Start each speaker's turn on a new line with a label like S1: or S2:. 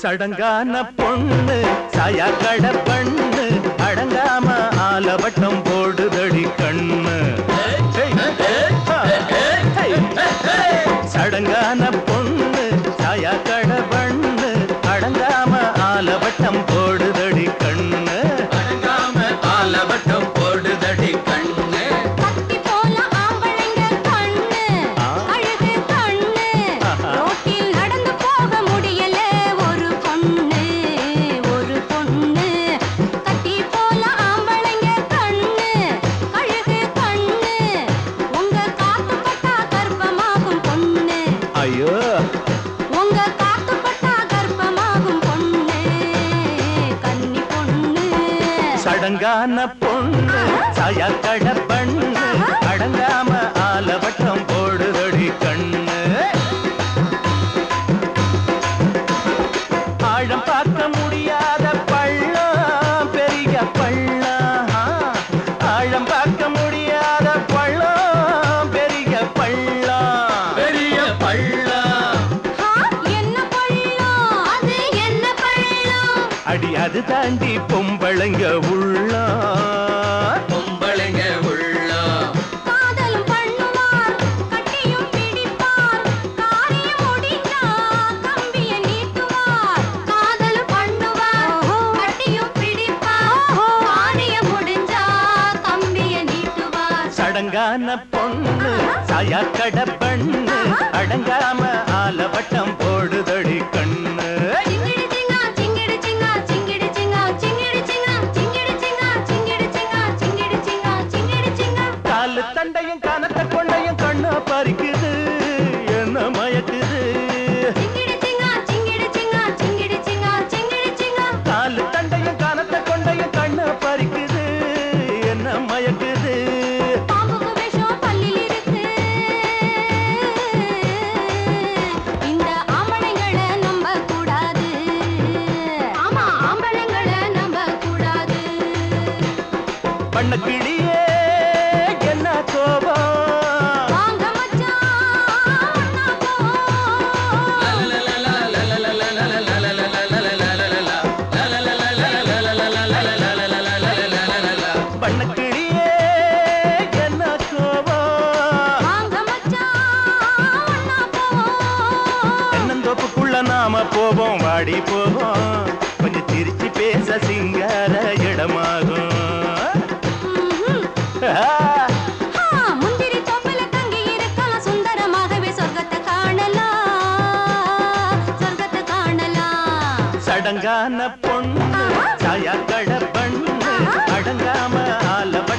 S1: சடங்கான பொண்ணு சாயாக்கட பண்ணு அடங்காம ஆலவட்டம் போடுதடி கண்ணு ஹேய், ஹா, ஹேய், சடங்கான பொண்ணு சாயாக்கட பண்ணு அடங்காம ஆலவட்டம் போடுதடி கண்ணு
S2: அடங்காம ஆலவட்டம் போடுதடி கண்ணு
S3: கத்தி போல ஆம்பளைங்க கண்ணு
S1: ஆ.
S3: அழகு கண்ணு
S1: ஆஹா.
S3: ரோட்டில் நடந்து போக முடியல ஒரு பொண்ணு ஒரு பொண்ணு கத்தி போல ஆம்பளைங்க கண்ணு அழகு கண்ணு உங்க காத்து பட்டா கர்ப்பமாகும் பொண்ணு
S1: ஐயோ
S3: உங்க காத்து பட்டா கர்ப்பமாகும் பொண்ணு கன்னி பொண்ணு
S1: சடங்கான பொண்ணு சாயாக்கட பண்ணு அடங்காம ஆலவட்டம் போடுதடி கண்ணு ஆழம் பார்க்க முடியாத பள்ளம் பெரிய பள்ளம் ஆழம் பார்க்க முடியாத பள்ளம் பெரிய பள்ளம்
S2: பெரிய பள்ளம்
S3: ஆ, என்ன பள்ளம் அது என்ன பள்ளம்
S1: அடி அது தாண்டி பொம்பளைங்க உள்ள
S2: பொம்பளைங்க உள்ளம்
S3: காதலும் பண்ணுவார் கட்டியும் பிடிப்பார் காரியம் முடிஞ்சா கம்பிய நீட்டுவார் காதலும் பண்ணுவார் கட்டியும் பிடிப்பார் காரியம் முடிஞ்சா கம்பிய நீட்டுவார்
S1: சடங்கான பொண்ணு சாயாக்கட பண்ணு அடங்காம ஆலவட்டம் போடுதடி கண்ணு
S3: சிங்கிடி சிங்கா சிங்கிடி சிங்கா சிங்கிடி சிங்கா சிங்கிடி சிங்கா சிங்கிடி சிங்கா சிங்கிடி சிங்கா சிங்கிடி சிங்கா சிங்கிடி சிங்கா
S1: காலு தண்டையும் கனத்த கொண்டையும் கண்ணா பறிக்குது என்ன மயக்குது
S3: சிங்கிடி சிங்கா சிங்கிடி சிங்கா சிங்கிடி சிங்கா சிங்கிடி சிங்கா
S1: காலு தண்டையும் கனத்த கொண்டையும் கண்ணா பறிக்குது என்ன மயக்குது
S3: பாம்புக்கு விஷம் பல்லில் இருக்கு இந்த ஆம்பளைங்களை நம்ப கூடாது ஆமா ஆம்பளைங்களை நம்ப கூடாது
S1: பண்ண கிளியே என்ன கோபம்
S3: வாங்க மச்சான் ஒண்ணா போ.
S1: பண்ண கிளியே என்ன கோபம்
S3: வாங்க மச்சான் ஒண்ணா போ.
S1: தென்னந்தோப்புக்குள்ள நாம போவோம் வாடி போவோம் கொஞ்சம் சிரிச்சு பேச சிங்கார இடமாகும்
S3: ம்ஹும்.
S1: ஆ,
S3: ஆ, முந்திரி தோப்புல தங்கி இருக்கலாம் சுந்தரமாகவே சொர்க்கத்தை காணலாம் சொர்க்கத்தை காணலாம்
S1: சடங்கான பொண்ணு சாயாக்கட பண்ணு அடங்காம ஆலவ